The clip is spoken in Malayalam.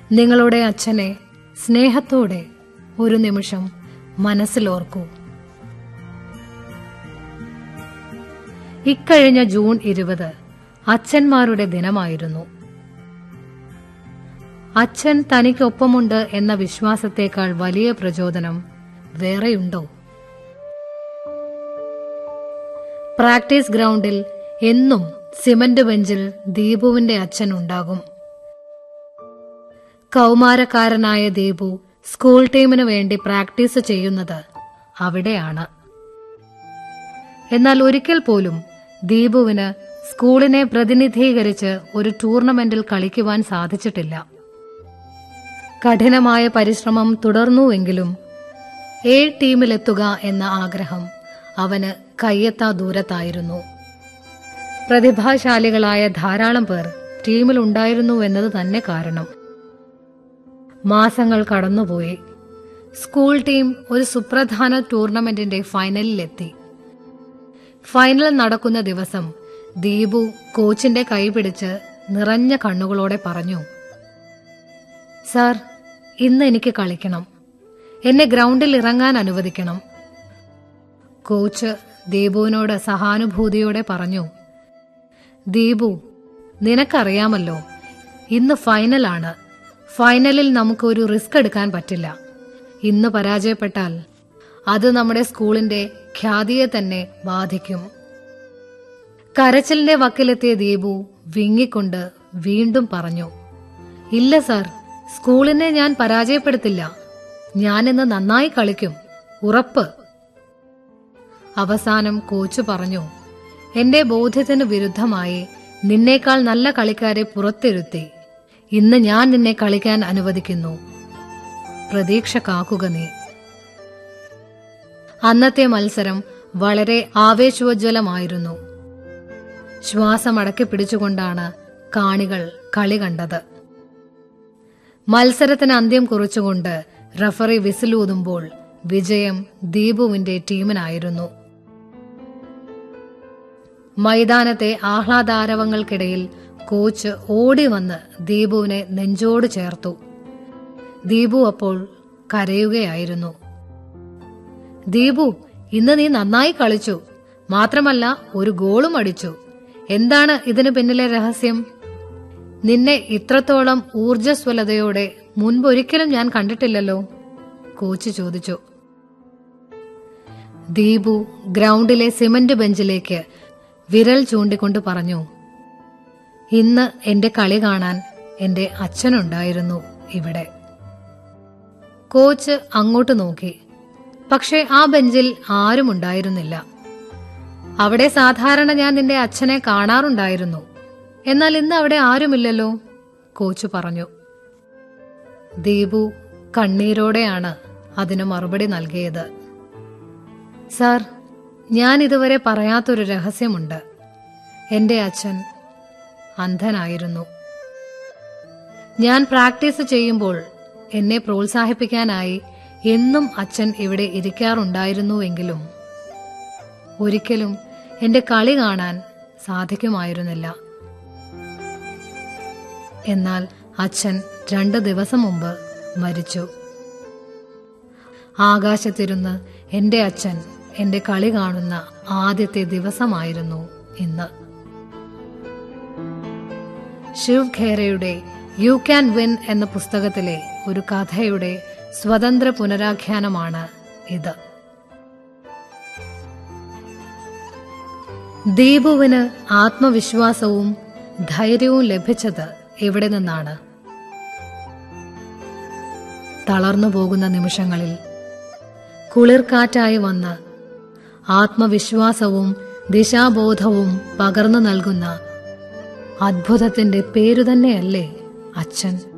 നിങ്ങളുടെ അച്ഛനെ സ്നേഹത്തോടെ ഒരു നിമിഷം മനസ്സിലോർക്കൂ ഇക്കഴിഞ്ഞ ജൂൺ ഇരുപത് അച്ഛന്മാരുടെ ദിനമായിരുന്നു അച്ഛൻ തനിക്കൊപ്പമുണ്ട് എന്ന വിശ്വാസത്തേക്കാൾ വലിയ പ്രചോദനം വേറെയുണ്ടോ പ്രാക്ടീസ് ഗ്രൗണ്ടിൽ എന്നും സിമന്റ് ബെഞ്ചിൽ ദീപുവിന്റെ അച്ഛൻ ഉണ്ടാകും കൗമാരക്കാരനായ ദീപു സ്കൂൾ ടീമിന് വേണ്ടി പ്രാക്ടീസ് ചെയ്യുന്നത് അവിടെയാണ് എന്നാൽ ഒരിക്കൽ പോലും ദീപുവിന് സ്കൂളിനെ പ്രതിനിധീകരിച്ച് ഒരു ടൂർണമെന്റിൽ കളിക്കുവാൻ സാധിച്ചിട്ടില്ല കഠിനമായ പരിശ്രമം തുടർന്നുവെങ്കിലും എ ടീമിലെത്തുക എന്ന ആഗ്രഹം അവന് കയ്യെത്താ ദൂരത്തായിരുന്നു പ്രതിഭാശാലികളായ ധാരാളം പേർ ടീമിലുണ്ടായിരുന്നു എന്നത് തന്നെ കാരണം മാസങ്ങൾ കടന്നുപോയി സ്കൂൾ ടീം ഒരു സുപ്രധാന ടൂർണമെന്റിന്റെ ഫൈനലിലെത്തി ഫൈനൽ നടക്കുന്ന ദിവസം ദീപു കോച്ചിന്റെ കൈ പിടിച്ച് നിറഞ്ഞ കണ്ണുകളോടെ പറഞ്ഞു സാർ ഇന്ന് എനിക്ക് കളിക്കണം എന്നെ ഗ്രൗണ്ടിൽ ഇറങ്ങാൻ അനുവദിക്കണം കോച്ച് ദീപുവിനോട് സഹാനുഭൂതിയോടെ പറഞ്ഞു ദീപു നിനക്കറിയാമല്ലോ ഇന്ന് ഫൈനലാണ് ഫൈനലിൽ നമുക്ക് ഒരു റിസ്ക് എടുക്കാൻ പറ്റില്ല ഇന്ന് പരാജയപ്പെട്ടാൽ അത് നമ്മുടെ സ്കൂളിന്റെ ഖ്യാതിയെ തന്നെ ബാധിക്കും കരച്ചിലിന്റെ വക്കിലെത്തിയ ദീപു വിങ്ങിക്കൊണ്ട് വീണ്ടും പറഞ്ഞു ഇല്ല സാർ സ്കൂളിനെ ഞാൻ പരാജയപ്പെടുത്തില്ല ഞാനിന്ന് നന്നായി കളിക്കും ഉറപ്പ് അവസാനം കോച്ച് പറഞ്ഞു എന്റെ ബോധ്യത്തിന് വിരുദ്ധമായി നിന്നേക്കാൾ നല്ല കളിക്കാരെ പുറത്തിരുത്തി ഇന്ന് ഞാൻ നിന്നെ കളിക്കാൻ അനുവദിക്കുന്നു പ്രതീക്ഷ കാക്കുക നീ അന്നത്തെ മത്സരം വളരെ ആവേശോജ്വലമായിരുന്നു ശ്വാസമടക്കി പിടിച്ചുകൊണ്ടാണ് കാണികൾ കളി കണ്ടത് മത്സരത്തിന് അന്ത്യം കുറിച്ചുകൊണ്ട് റഫറി വിസിലൂതുമ്പോൾ വിജയം ദീപുവിന്റെ ടീമിനായിരുന്നു മൈതാനത്തെ ആഹ്ലാദാരവങ്ങൾക്കിടയിൽ കോച്ച് ഓടി വന്ന് ദീപുവിനെ നെഞ്ചോട് ചേർത്തു ദീപു അപ്പോൾ കരയുകയായിരുന്നു ദീപു ഇന്ന് നീ നന്നായി കളിച്ചു മാത്രമല്ല ഒരു ഗോളും അടിച്ചു എന്താണ് ഇതിനു പിന്നിലെ രഹസ്യം നിന്നെ ഇത്രത്തോളം ഊർജസ്വലതയോടെ മുൻപൊരിക്കലും ഞാൻ കണ്ടിട്ടില്ലല്ലോ കോച്ച് ചോദിച്ചു ദീപു ഗ്രൗണ്ടിലെ സിമന്റ് ബെഞ്ചിലേക്ക് വിരൽ ചൂണ്ടിക്കൊണ്ട് പറഞ്ഞു ഇന്ന് എന്റെ കളി കാണാൻ എന്റെ അച്ഛനുണ്ടായിരുന്നു ഇവിടെ കോച്ച് അങ്ങോട്ട് നോക്കി പക്ഷെ ആ ബെഞ്ചിൽ ആരും ഉണ്ടായിരുന്നില്ല അവിടെ സാധാരണ ഞാൻ നിന്റെ അച്ഛനെ കാണാറുണ്ടായിരുന്നു എന്നാൽ ഇന്ന് അവിടെ ആരുമില്ലല്ലോ കോച്ച് പറഞ്ഞു ദീപു കണ്ണീരോടെയാണ് അതിന് മറുപടി നൽകിയത് സാർ ഞാൻ ഇതുവരെ പറയാത്തൊരു രഹസ്യമുണ്ട് എന്റെ അച്ഛൻ അന്ധനായിരുന്നു ഞാൻ പ്രാക്ടീസ് ചെയ്യുമ്പോൾ എന്നെ പ്രോത്സാഹിപ്പിക്കാനായി എന്നും അച്ഛൻ ഇവിടെ ഇരിക്കാറുണ്ടായിരുന്നുവെങ്കിലും ഒരിക്കലും എന്റെ കളി കാണാൻ സാധിക്കുമായിരുന്നില്ല എന്നാൽ അച്ഛൻ രണ്ട് ദിവസം മുമ്പ് മരിച്ചു ആകാശത്തിരുന്ന് എന്റെ അച്ഛൻ എന്റെ കളി കാണുന്ന ആദ്യത്തെ ദിവസമായിരുന്നു ഇന്ന് ശിവ് ഖേരയുടെ യു ക്യാൻ വിൻ എന്ന പുസ്തകത്തിലെ ഒരു കഥയുടെ സ്വതന്ത്ര പുനരാഖ്യാനമാണ് ഇത് ദീപുവിന് ആത്മവിശ്വാസവും ധൈര്യവും ലഭിച്ചത് എവിടെ നിന്നാണ് തളർന്നു പോകുന്ന നിമിഷങ്ങളിൽ കുളിർക്കാറ്റായി വന്ന് ആത്മവിശ്വാസവും ദിശാബോധവും പകർന്നു നൽകുന്ന അദ്ഭുതത്തിന്റെ പേരു തന്നെയല്ലേ അച്ഛൻ